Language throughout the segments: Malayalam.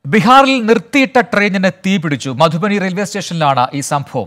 ബീഹാറിൽ നിർത്തിയിട്ട ട്രെയിനിന് തീ പിടിച്ചു മധുബനി റെയിൽവേ സ്റ്റേഷനിലാണ് ഈ സംഭവം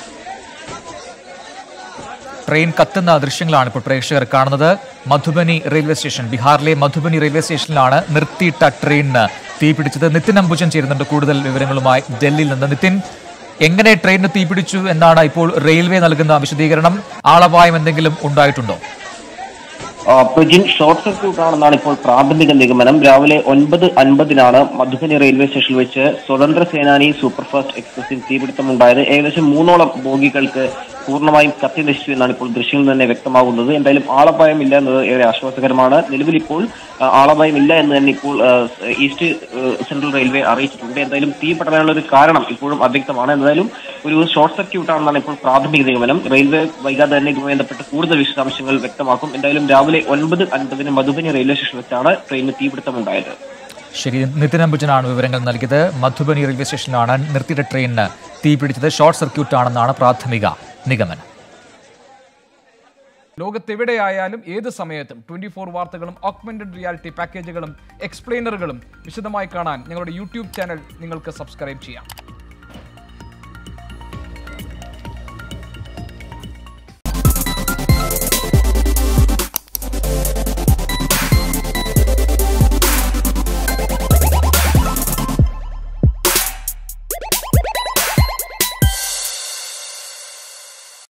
ട്രെയിൻ കത്തുന്ന ദൃശ്യങ്ങളാണ് ഇപ്പോൾ പ്രേക്ഷകർ കാണുന്നത് മധുബനി റെയിൽവേ സ്റ്റേഷൻ ബീഹാറിലെ മധുബനി റെയിൽവേ സ്റ്റേഷനിലാണ് നിർത്തിയിട്ട ട്രെയിനിന് തീ പിടിച്ചത് നിതിൻ അംബുജൻ ചേരുന്നുണ്ട് കൂടുതൽ വിവരങ്ങളുമായി ഡൽഹിയിൽ നിന്ന് നിതിൻ എങ്ങനെ ട്രെയിനിന് തീ പിടിച്ചു എന്നാണ് ഇപ്പോൾ റെയിൽവേ നൽകുന്ന വിശദീകരണം ആളപായം എന്തെങ്കിലും ഉണ്ടായിട്ടുണ്ടോ ആ, പ്രജിൻ ഷോർട്ട് സർക്യൂട്ട് ആണെന്നാണ് ഇപ്പോൾ പ്രാഥമിക നിഗമനം രാവിലെ ഒൻപത് അൻപതിനാണ് മധുബനി റെയിൽവേ സ്റ്റേഷനിൽ വെച്ച് സ്വതന്ത്ര സേനാനി സൂപ്പർഫാസ്റ്റ് എക്സ്പ്രസിൽ തീപിടുത്തമുണ്ടായത് ഏകദേശം മൂന്നോളം ബോഗികൾക്ക് പൂർണ്ണമായും കത്തി നശിച്ചു എന്നാണ് ഇപ്പോൾ ദൃശ്യങ്ങളിൽ തന്നെ വ്യക്തമാകുന്നത് എന്തായാലും ആളപായം ഇല്ല എന്നത് ഏറെ ആശ്വാസകരമാണ് നിലവിൽ ഇപ്പോൾ ആ, ആളപായം ഇല്ല എന്ന് തന്നെ ഇപ്പോൾ ആ, ഈസ്റ്റ് ആ, സെൻട്രൽ റെയിൽവേ അറിയിച്ചിട്ടുണ്ട് എന്തായാലും തീ പടരാനുള്ള ഒരു കാരണം ഇപ്പോഴും അവ്യക്തമാണ് എന്തായാലും ഒരു ഷോർട്ട് സർക്യൂട്ട് ആണെന്നാണ് ഇപ്പോൾ പ്രാഥമിക നിഗമനം റെയിൽവേ വൈകാതെ തന്നെ ഇതുമായി ബന്ധപ്പെട്ട് കൂടുതൽ വിശദാംശങ്ങൾ വ്യക്തമാക്കും എന്തായാലും രാവിലെ ഒൻപത് അൻപതിന് മധുബനി റെയിൽവേ സ്റ്റേഷനിൽ വെച്ചാണ് ട്രെയിനിന് തീപിടുത്തമുണ്ടായത് ശരി നിതിൻ അംബുജനാണ് വിവരങ്ങൾ നൽകിയത് മധുബനി റെയിൽവേ സ്റ്റേഷനിലാണ് നിർത്തിയിട്ട ട്രെയിനിന് തീ പിടിച്ചത് ഷോർട്ട് സർക്യൂട്ട് ആണെന്നാണ് പ്രാഥമിക നിഗമനം ലോകത്തെവിടെയായാലും ഏത് സമയത്തും ട്വന്റി ഫോർ വാർത്തകളും ഓഗ്മെന്റഡ് റിയാലിറ്റി പാക്കേജുകളും എക്സ്പ്ലെയിനറുകളും വിശദമായി കാണാൻ ഞങ്ങളുടെ യൂട്യൂബ് ചാനൽ നിങ്ങൾക്ക് സബ്സ്ക്രൈബ് ചെയ്യാം